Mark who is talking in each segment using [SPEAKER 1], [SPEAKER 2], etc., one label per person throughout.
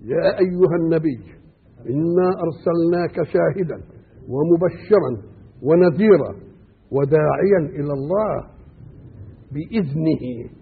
[SPEAKER 1] يا أيها النبي إنا أرسلناك شاهدا ومبشرا ونذيرا وداعيا إلى الله بإذنه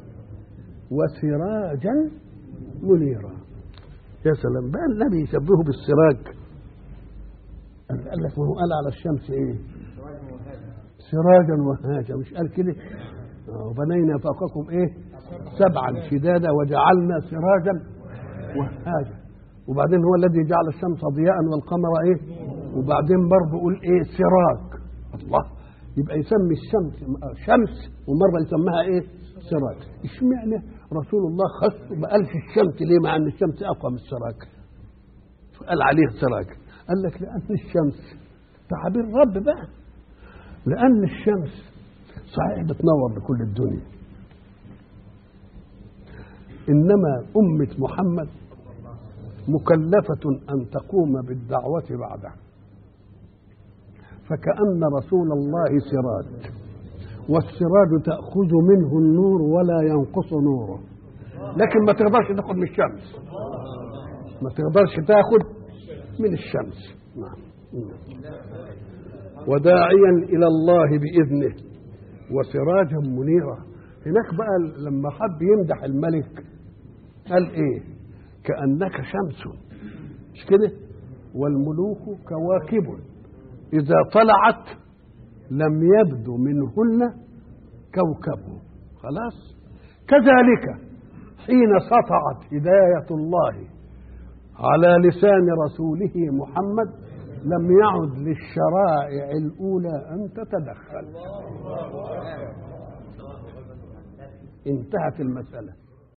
[SPEAKER 1] وسراجا منيرا يا سلام بقى النبي يشبهه بالسراج قال لك ما هو قال على الشمس ايه سراجا وهاجا مش قال كده آه، وبنينا فوقكم ايه سبعا شدادا وجعلنا سراجا وهاجا وبعدين هو الذي جعل الشمس ضياء والقمر ايه وبعدين برضه يقول ايه سراج الله يبقى يسمي الشمس شمس ومره يسميها ايه سراج اشمعنى رسول الله خص ما قالش الشمس ليه مع ان الشمس اقوى من السراج قال عليه سراج قال لك لان الشمس تعبير رب بقى لان الشمس صحيح بتنور لكل الدنيا انما امه محمد مكلفه ان تقوم بالدعوه بعده فكأن رسول الله سراج والسراج تأخذ منه النور ولا ينقص نوره لكن ما تقدرش تاخد من الشمس ما تقدرش تاخد من الشمس نعم وداعيا إلى الله بإذنه وسراجا منيرا هناك بقى لما حب يمدح الملك قال ايه كأنك شمس مش كده والملوك كواكب إذا طلعت لم يبدو منهن كوكب خلاص كذلك حين سطعت هداية الله على لسان رسوله محمد لم يعد للشرائع الأولى أن تتدخل انتهت المسألة